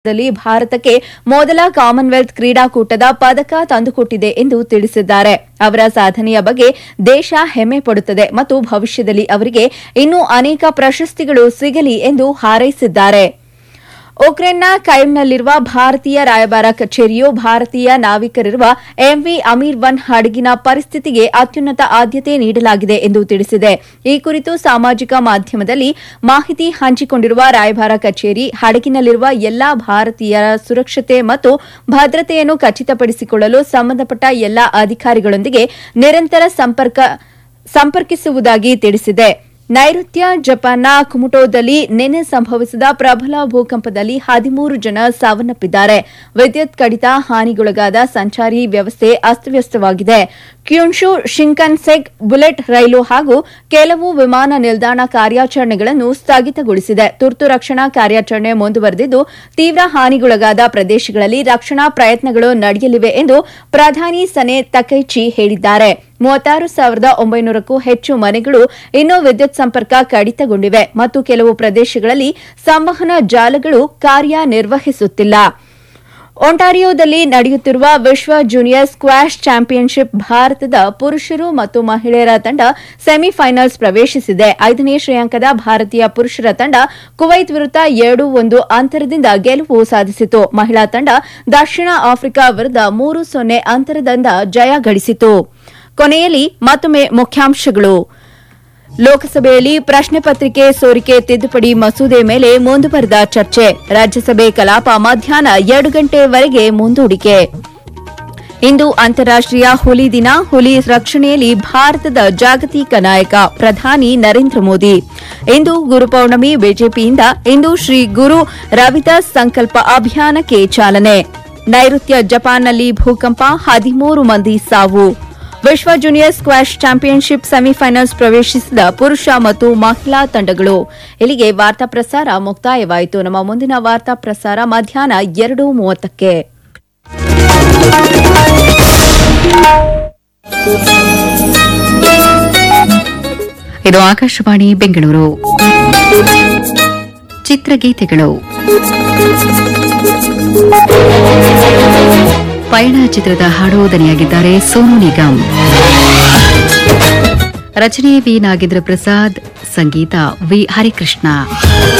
ದಲ್ಲಿ ಭಾರತಕ್ಕೆ ಮೊದಲ ಕಾಮನ್ವೆಲ್ತ್ ಕ್ರೀಡಾಕೂಟದ ಪದಕ ತಂದುಕೊಟ್ಟಿದೆ ಎಂದು ತಿಳಿಸಿದ್ದಾರೆ ಅವರ ಸಾಧನೆಯ ಬಗ್ಗೆ ದೇಶ ಹೆಮ್ಮೆ ಪಡುತ್ತದೆ ಮತ್ತು ಭವಿಷ್ಯದಲ್ಲಿ ಅವರಿಗೆ ಇನ್ನೂ ಅನೇಕ ಪ್ರಶಸ್ತಿಗಳು ಸಿಗಲಿ ಎಂದು ಹಾರೈಸಿದ್ದಾರೆ ಉಕ್ರೇನ್ನ ಕೈವ್ನಲ್ಲಿರುವ ಭಾರತೀಯ ರಾಯಭಾರ ಕಚೇರಿಯು ಭಾರತೀಯ ನಾವಿಕರಿರುವ ಎಂವಿ ಅಮೀರ್ ಒನ್ ಹಡಗಿನ ಪರಿಸ್ಥಿತಿಗೆ ಅತ್ಯುನ್ನತ ಆದ್ಯತೆ ನೀಡಲಾಗಿದೆ ಎಂದು ತಿಳಿಸಿದೆ ಈ ಕುರಿತು ಸಾಮಾಜಿಕ ಮಾಧ್ಯಮದಲ್ಲಿ ಮಾಹಿತಿ ಹಂಚಿಕೊಂಡಿರುವ ರಾಯಭಾರ ಕಚೇರಿ ಹಡಗಿನಲ್ಲಿರುವ ಎಲ್ಲಾ ಭಾರತೀಯರ ಸುರಕ್ಷತೆ ಮತ್ತು ಭದ್ರತೆಯನ್ನು ಖಚಿತಪಡಿಸಿಕೊಳ್ಳಲು ಸಂಬಂಧಪಟ್ಟ ಎಲ್ಲಾ ಅಧಿಕಾರಿಗಳೊಂದಿಗೆ ನಿರಂತರ ಸಂಪರ್ಕ ಸಂಪರ್ಕಿಸುವುದಾಗಿ ತಿಳಿಸಿದೆ ನೈಋತ್ಯ ಜಪಾನ್ನ ಕುಮುಟೋದಲ್ಲಿ ನಿನ್ನೆ ಸಂಭವಿಸಿದ ಪ್ರಬಲ ಭೂಕಂಪದಲ್ಲಿ ಹದಿಮೂರು ಜನ ಸಾವನ್ನಪ್ಪಿದ್ದಾರೆ ವಿದ್ಯುತ್ ಕಡಿತ ಹಾನಿಗೊಳಗಾದ ಸಂಚಾರಿ ವ್ಯವಸ್ಥೆ ಅಸ್ತವ್ಯಸ್ತವಾಗಿದೆ ಕ್ಯೂನ್ಶು ಶಿಂಕನ್ಸೆಗ್ ಬುಲೆಟ್ ರೈಲು ಹಾಗೂ ಕೆಲವು ವಿಮಾನ ನಿಲ್ದಾಣ ಕಾರ್ಯಾಚರಣೆಗಳನ್ನು ಸ್ಥಗಿತಗೊಳಿಸಿದೆ ತುರ್ತು ರಕ್ಷಣಾ ಕಾರ್ಯಾಚರಣೆ ಮುಂದುವರೆದಿದ್ದು ತೀವ್ರ ಹಾನಿಗೊಳಗಾದ ಪ್ರದೇಶಗಳಲ್ಲಿ ರಕ್ಷಣಾ ಪ್ರಯತ್ನಗಳು ನಡೆಯಲಿವೆ ಎಂದು ಪ್ರಧಾನಿ ಸನೆ ತಕೈಚಿ ಹೇಳಿದ್ದಾರೆ ಮೂವತ್ತಾರು ಸಾವಿರದ ಒಂಬೈನೂರಕ್ಕೂ ಹೆಚ್ಚು ಮನೆಗಳು ಇನ್ನೂ ವಿದ್ಯುತ್ ಸಂಪರ್ಕ ಕಡಿತಗೊಂಡಿವೆ ಮತ್ತು ಕೆಲವು ಪ್ರದೇಶಗಳಲ್ಲಿ ಸಂವಹನ ಜಾಲಗಳು ಕಾರ್ಯನಿರ್ವಹಿಸುತ್ತಿಲ್ಲ ಒಂಟಾರಿಯೋದಲ್ಲಿ ನಡೆಯುತ್ತಿರುವ ವಿಶ್ವ ಜೂನಿಯರ್ ಸ್ಕ್ವಾಷ್ ಚಾಂಪಿಯನ್ಶಿಪ್ ಭಾರತದ ಪುರುಷರು ಮತ್ತು ಮಹಿಳೆಯರ ತಂಡ ಸೆಮಿಫೈನಲ್ಸ್ ಪ್ರವೇಶಿಸಿದೆ ಐದನೇ ಶ್ರೇಯಾಂಕದ ಭಾರತೀಯ ಪುರುಷರ ತಂಡ ಕುವೈತ್ ವಿರುದ್ಧ ಎರಡು ಒಂದು ಅಂತರದಿಂದ ಗೆಲುವು ಸಾಧಿಸಿತು ಮಹಿಳಾ ತಂಡ ದಕ್ಷಿಣ ಆಫ್ರಿಕಾ ವಿರುದ್ಧ ಮೂರು ಸೊನ್ನೆ ಅಂತರದಿಂದ ಜಯ ಗಳಿಸಿತು ಕೊನೆಯಲ್ಲಿ ಮತ್ತೊಮ್ಮೆ ಮುಖ್ಯಾಂಶಗಳು ಲೋಕಸಭೆಯಲ್ಲಿ ಪ್ರಶ್ನೆ ಪತ್ರಿಕೆ ಸೋರಿಕೆ ತಿದ್ದುಪಡಿ ಮಸೂದೆ ಮೇಲೆ ಮುಂದುವರೆದ ಚರ್ಚೆ ರಾಜ್ಯಸಭೆ ಕಲಾಪ ಮಧ್ಯಾಹ್ನ ಎರಡು ಗಂಟೆವರೆಗೆ ಮುಂದೂಡಿಕೆ ಇಂದು ಅಂತಾರಾಷ್ಟೀಯ ಹುಲಿ ದಿನ ಹುಲಿ ರಕ್ಷಣೆಯಲ್ಲಿ ಭಾರತದ ಜಾಗತಿಕ ನಾಯಕ ಪ್ರಧಾನಿ ನರೇಂದ್ರ ಮೋದಿ ಇಂದು ಗುರುಪೌರ್ಣಮಿ ಬಿಜೆಪಿಯಿಂದ ಇಂದು ಶ್ರೀ ಗುರು ರವಿದಾಸ್ ಸಂಕಲ್ಪ ಅಭಿಯಾನಕ್ಕೆ ಚಾಲನೆ ನೈಋತ್ಯ ಜಪಾನ್ನಲ್ಲಿ ಭೂಕಂಪ ಹದಿಮೂರು ಮಂದಿ ಸಾವು ವಿಶ್ವ ಜೂನಿಯರ್ ಸ್ಕ್ವಾಷ್ ಚಾಂಪಿಯನ್ಶಿಪ್ ಸೆಮಿಫೈನಲ್ಸ್ ಪ್ರವೇಶಿಸಿದ ಪುರುಷ ಮತ್ತು ಮಹಿಳಾ ತಂಡಗಳು ಇಲ್ಲಿಗೆ ವಾರ್ತಾ ಪ್ರಸಾರ ಮುಕ್ತಾಯವಾಯಿತು ನಮ್ಮ ಮುಂದಿನ ವಾರ್ತಾ ಪ್ರಸಾರ ಮಧ್ಯಾಹ್ನ ಎರಡು ಮೂವತ್ತಕ್ಕೆ ಇದು ಆಕಾಶವಾಣಿ ಬೆಂಗಳೂರು ಚಿತ್ರಗೀತೆಗಳು ಪಯಣ ಚಿತ್ರದ ಹಾಡೋದನೆಯಾಗಿದ್ದಾರೆ ಸೋನು ನಿಗಮ್ ರಚನೆ ವಿ ನಾಗೇಂದ್ರ ಪ್ರಸಾದ್ ಸಂಗೀತ ವಿ ಹರಿಕೃಷ್ಣ